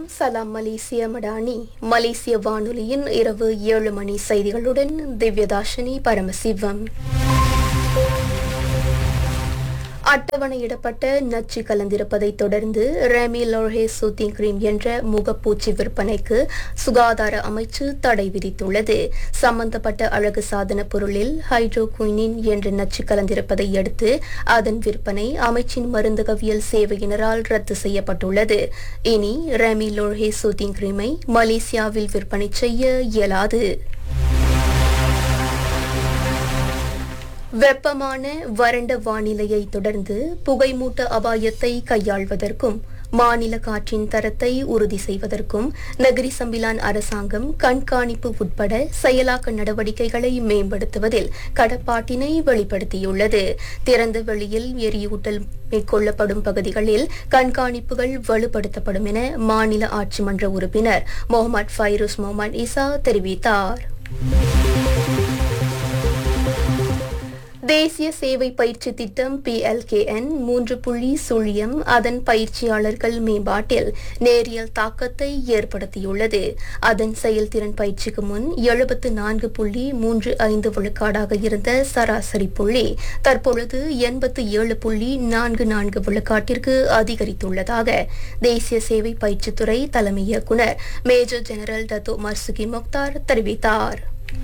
சலாம் மலேசிய மடானி மலேசிய வானொலியின் இரவு ஏழு மணி செய்திகளுடன் திவ்யதாஷினி பரமசிவம் அட்டவணையிடப்பட்ட நச்சு கலந்திருப்பதை தொடர்ந்து ரெமி லோர்ஹே சூத்திங் கிரீம் என்ற முகப்பூச்சி விற்பனைக்கு சுகாதார அமைச்சு தடை விதித்துள்ளது சம்பந்தப்பட்ட அழகு சாதன பொருளில் ஹைட்ரோகுயினின் என்ற நச்சு கலந்திருப்பதை அடுத்து அதன் விற்பனை அமைச்சின் மருந்தகவியல் சேவையினரால் ரத்து செய்யப்பட்டுள்ளது இனி ரெமி லோர்ஹே சூத்திங் கிரீமை மலேசியாவில் விற்பனை செய்ய இயலாது வெப்பமான வறண்ட வானிலையை தொடர்ந்து புகைமூட்ட அபாயத்தை கையாள்வதற்கும் மாநில காற்றின் தரத்தை உறுதி செய்வதற்கும் நகரி சம்பிலான் அரசாங்கம் கண்காணிப்பு உட்பட செயலாக்க நடவடிக்கைகளை மேம்படுத்துவதில் கடப்பாட்டினை வெளிப்படுத்தியுள்ளது திறந்த வெளியில் எரியூட்டல் மேற்கொள்ளப்படும் பகுதிகளில் கண்காணிப்புகள் வலுப்படுத்தப்படும் என மாநில ஆட்சி மன்ற உறுப்பினர் முகமது ஃபைரூஸ் முகமது இசா தெரிவித்தார் தேசிய சேவை பயிற்சி திட்டம் பிஎல்கேஎன் மூன்று புள்ளி சுழியம் அதன் பயிற்சியாளர்கள் மேம்பாட்டில் நேரியல் தாக்கத்தை ஏற்படுத்தியுள்ளது அதன் செயல்திறன் பயிற்சிக்கு முன் எழுபத்து நான்கு புள்ளி மூன்று ஐந்து விழுக்காடாக இருந்த சராசரி புள்ளி தற்பொழுது எண்பத்து ஏழு புள்ளி நான்கு நான்கு விழுக்காட்டிற்கு அதிகரித்துள்ளதாக தேசிய சேவை பயிற்சித்துறை தலைமை இயக்குநர் major general Dato Marzuki Mukhtar தெரிவித்தார்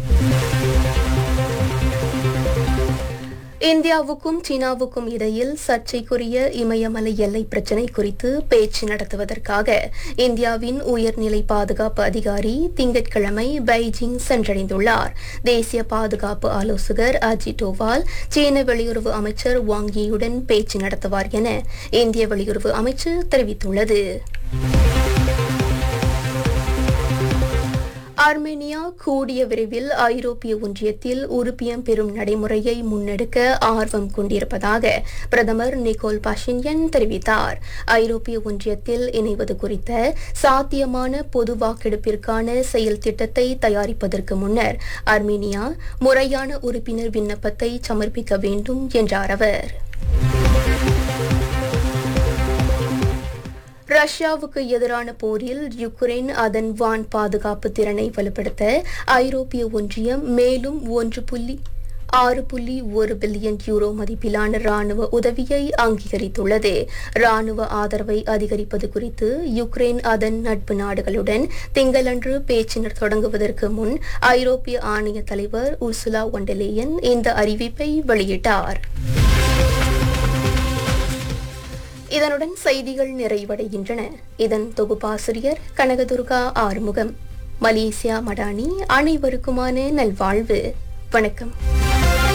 இந்தியாவுக்கும் சீனாவுக்கும் இடையில் சர்ச்சைக்குரிய இமயமலை எல்லை பிரச்சினை குறித்து பேச்சு நடத்துவதற்காக இந்தியாவின் உயர்நிலை பாதுகாப்பு அதிகாரி திங்கட்கிழமை பெய்ஜிங் சென்றடைந்துள்ளார் தேசிய பாதுகாப்பு ஆலோசகர் அஜித் டோவால் சீன வெளியுறவு அமைச்சர் வாங் யியுடன் பேச்சு நடத்துவார் என இந்திய வெளியுறவு அமைச்சு தெரிவித்துள்ளது ஆர்மேனியா கூடிய விரைவில் ஐரோப்பிய ஒன்றியத்தில் உறுப்பியம் பெறும் நடைமுறையை முன்னெடுக்க ஆர்வம் கொண்டிருப்பதாக பிரதமர் நிக்கோல் பாஷின்யன் தெரிவித்தார் ஐரோப்பிய ஒன்றியத்தில் இணைவது குறித்த சாத்தியமான பொது வாக்கெடுப்பிற்கான செயல் திட்டத்தை தயாரிப்பதற்கு முன்னர் ஆர்மேனியா முறையான உறுப்பினர் விண்ணப்பத்தை சமர்ப்பிக்க வேண்டும் என்றார் அவர் ரஷ்யாவுக்கு எதிரான போரில் யுக்ரைன் அதன் வான் பாதுகாப்பு திறனை வலுப்படுத்த ஐரோப்பிய ஒன்றியம் மேலும் ஒன்று புள்ளி ஆறு புள்ளி ஒரு பில்லியன் யூரோ மதிப்பிலான ராணுவ உதவியை அங்கீகரித்துள்ளது ராணுவ ஆதரவை அதிகரிப்பது குறித்து யுக்ரைன் அதன் நட்பு நாடுகளுடன் திங்களன்று பேச்சு தொடங்குவதற்கு முன் ஐரோப்பிய ஆணைய தலைவர் உர்சுலா ஒண்டலேயன் இந்த அறிவிப்பை வெளியிட்டார் இதனுடன் செய்திகள் நிறைவடைகின்றன இதன் தொகுப்பாசிரியர் கனகதுர்கா ஆறுமுகம் மலேசியா மடானி அனைவருக்குமான நல்வாழ்வு வணக்கம்